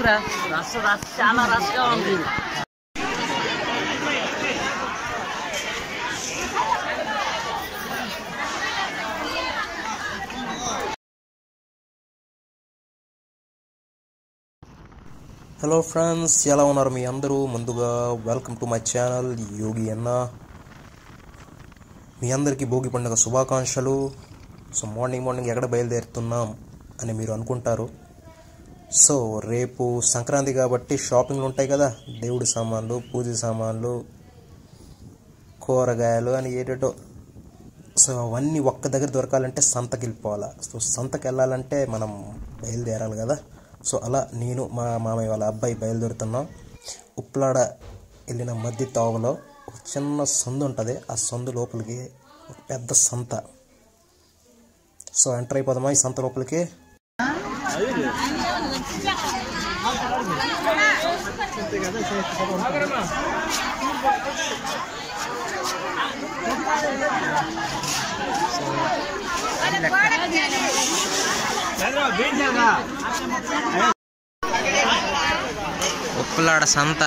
రా rush rush చాలా rush గా ఉంది హలో ఫ్రెండ్స్ ఎలా ఉన్నారు మీ అందరూ ముందుగా welcome to my channel Yogi అన్న మీ అందరికీ భోగి పండుగ శుభాకాంక్షలు సో మార్నింగ్ మార్నింగ్ ఎక్కడ బయలుదేరుతున్నాం అని మీరు అనుకుంటారు సో రేపు సంక్రాంతి కాబట్టి షాపింగ్లు ఉంటాయి కదా దేవుడి సామాన్లు పూజ సామాన్లు కూరగాయలు అని ఏటేటో సో అవన్నీ ఒక్క దగ్గర దొరకాలంటే సంతకి వెళ్ళిపోవాలా సో సంతకి వెళ్ళాలంటే మనం బయలుదేరాలి కదా సో అలా నేను మా మామయ్య వాళ్ళ అబ్బాయి బయలుదేరుతున్నాం ఉప్లాడ వెళ్ళిన మధ్య తావులో ఒక చిన్న సందు ఉంటుంది ఆ సందు లోపలికి ఒక పెద్ద సంత సో ఎంటర్ అయిపోదామా ఈ సంత లోపలికి ఉప్పులాడ సంత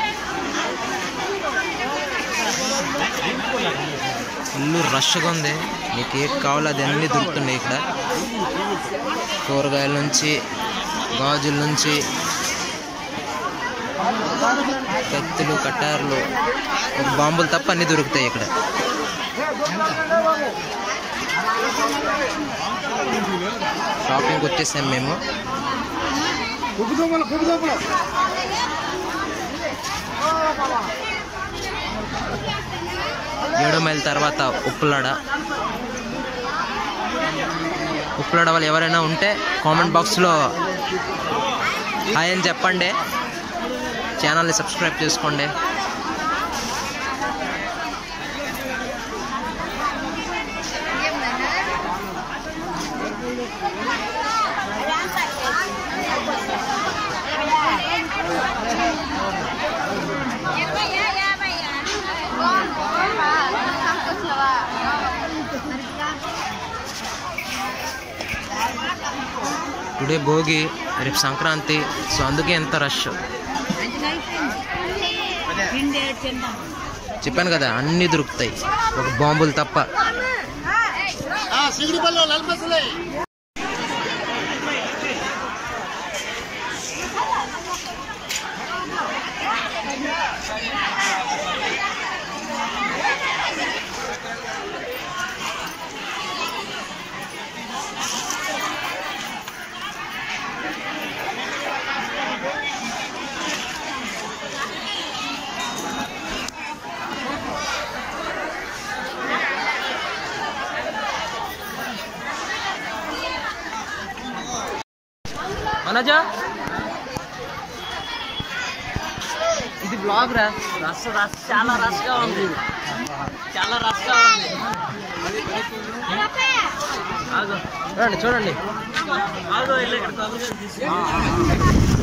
ఫుల్ రష్గా ఉంది మీకు ఏది కావాలో అది అన్నీ దొరుకుతున్నాయి ఇక్కడ కూరగాయల నుంచి గాజుల నుంచి కత్తులు కట్టార్లు ఒక బాంబులు తప్ప అన్నీ దొరుకుతాయి ఇక్కడ షాపింగ్కి వచ్చేసాం మేము ఏడో మైల్ తర్వాత ఉప్పులాడ ఉప్పులాడ వాళ్ళు ఎవరైనా ఉంటే కామెంట్ బాక్స్లో హాయ్ అని చెప్పండి ఛానల్ని సబ్స్క్రైబ్ చేసుకోండి టుడే భోగి రేపు సంక్రాంతి సో అందుకే ఎంత రష్ చెప్పాను కదా అన్నీ దొరుకుతాయి ఒక బాంబులు తప్ప మనోజా ఇది బ్లాగ్ రా రష్ రష్ చాలా రష్ గా ఉంది చాలా రష్ గా ఉంది ఆగు. చూడండి చూడండి ఆగు, వెళ్ళి ఇక్కడ కబుర్లు తీసి.